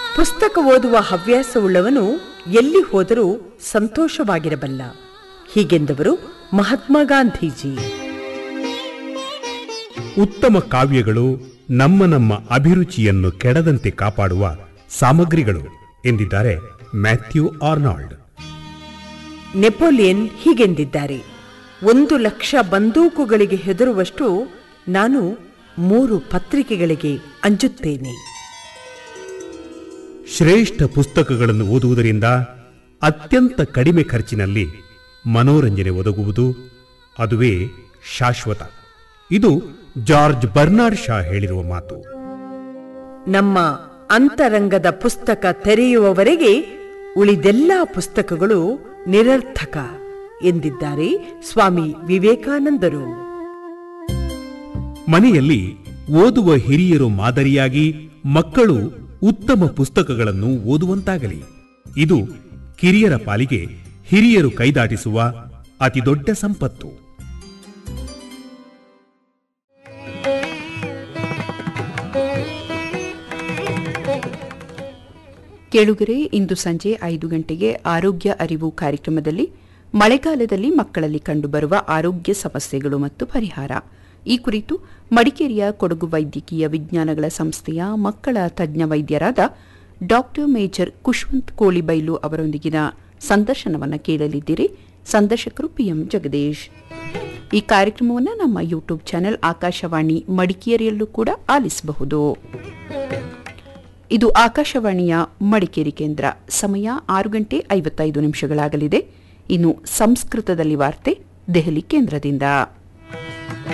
ಪುಸ್ತಕ ಓದುವ ಹವ್ಯಾಸವುಳ್ಳವನು ಎಲ್ಲಿ ಹೋದರೂ ಸಂತೋಷವಾಗಿರಬಲ್ಲ ಹೀಗೆಂದವರು ಮಹಾತ್ಮ ಗಾಂಧೀಜಿ ಉತ್ತಮ ಕಾವ್ಯಗಳು ನಮ್ಮ ನಮ್ಮ ಅಭಿರುಚಿಯನ್ನು ಕೆಡದಂತೆ ಕಾಪಾಡುವ ಸಾಮಗ್ರಿಗಳು ಎಂದಿದ್ದಾರೆ ಮ್ಯಾಥ್ಯೂ ಆರ್ನಾಲ್ಡ್ ನೆಪೋಲಿಯನ್ ಹೀಗೆಂದಿದ್ದಾರೆ ಒಂದು ಲಕ್ಷ ಬಂದೂಕುಗಳಿಗೆ ಹೆದರುವಷ್ಟು ನಾನು ಮೂರು ಪತ್ರಿಕೆಗಳಿಗೆ ಅಂಜುತ್ತೇನೆ ಶ್ರೇಷ್ಠ ಪುಸ್ತಕಗಳನ್ನು ಓದುವುದರಿಂದ ಅತ್ಯಂತ ಕಡಿಮೆ ಖರ್ಚಿನಲ್ಲಿ ಮನೋರಂಜನೆ ಒದಗುವುದು ಅದುವೇ ಶಾಶ್ವತ ಇದು ಜಾರ್ಜ್ ಬರ್ನಾರ್ಡ್ ಶಾ ಹೇಳಿರುವ ಮಾತು ನಮ್ಮ ಅಂತರಂಗದ ಪುಸ್ತಕ ತೆರೆಯುವವರೆಗೆ ಉಳಿದೆಲ್ಲ ಪುಸ್ತಕಗಳು ನಿರರ್ಥಕ ಎಂದಿದ್ದಾರೆ ಸ್ವಾಮಿ ವಿವೇಕಾನಂದರು ಮನೆಯಲ್ಲಿ ಓದುವ ಹಿರಿಯರು ಮಾದರಿಯಾಗಿ ಮಕ್ಕಳು ಉತ್ತಮ ಪುಸ್ತಕಗಳನ್ನು ಓದುವಂತಾಗಲಿ ಇದು ಕಿರಿಯರ ಪಾಲಿಗೆ ಹಿರಿಯರು ಕೈದಾಟಿಸುವ ಅತಿದೊಡ್ಡ ಸಂಪತ್ತು ಕೇಳುಗರೆ ಇಂದು ಸಂಜೆ ಐದು ಗಂಟೆಗೆ ಆರೋಗ್ಯ ಅರಿವು ಕಾರ್ಯಕ್ರಮದಲ್ಲಿ ಮಳೆಗಾಲದಲ್ಲಿ ಮಕ್ಕಳಲ್ಲಿ ಕಂಡುಬರುವ ಆರೋಗ್ಯ ಸಮಸ್ಯೆಗಳು ಮತ್ತು ಪರಿಹಾರ ಈ ಕುರಿತು ಮಡಿಕೇರಿಯ ಕೊಡಗು ವೈದ್ಯಕೀಯ ವಿಜ್ಞಾನಗಳ ಸಂಸ್ಥೆಯ ಮಕ್ಕಳ ತಜ್ಞ ವೈದ್ಯರಾದ ಡಾಕ್ಟರ್ ಮೇಜರ್ ಕುಶ್ವಂತ್ ಕೋಳಿಬೈಲು ಅವರೊಂದಿಗಿನ ಸಂದರ್ಶನವನ್ನು ಕೇಳಲಿದ್ದೀರಿ ಸಂದರ್ಶಕರು ಪಿಎಂ ಜಗದೀಶ್ ಈ ಕಾರ್ಯಕ್ರಮವನ್ನು ನಮ್ಮ ಯೂಟ್ಯೂಬ್ ಚಾನೆಲ್ ಆಕಾಶವಾಣಿ ಮಡಿಕೇರಿಯಲ್ಲೂ ಕೂಡ ಆಲಿಸಬಹುದು ಇದು ಆಕಾಶವಾಣಿಯ ಮಡಿಕೇರಿ ಕೇಂದ್ರ ಸಮಯ ಆರು ಗಂಟೆ ಐವತ್ತೈದು ನಿಮಿಷಗಳಾಗಲಿದೆ ಇನ್ನು ಸಂಸ್ಕೃತದಲ್ಲಿ ವಾರ್ತೆ ದೆಹಲಿ ಕೇಂದ್ರದಿಂದ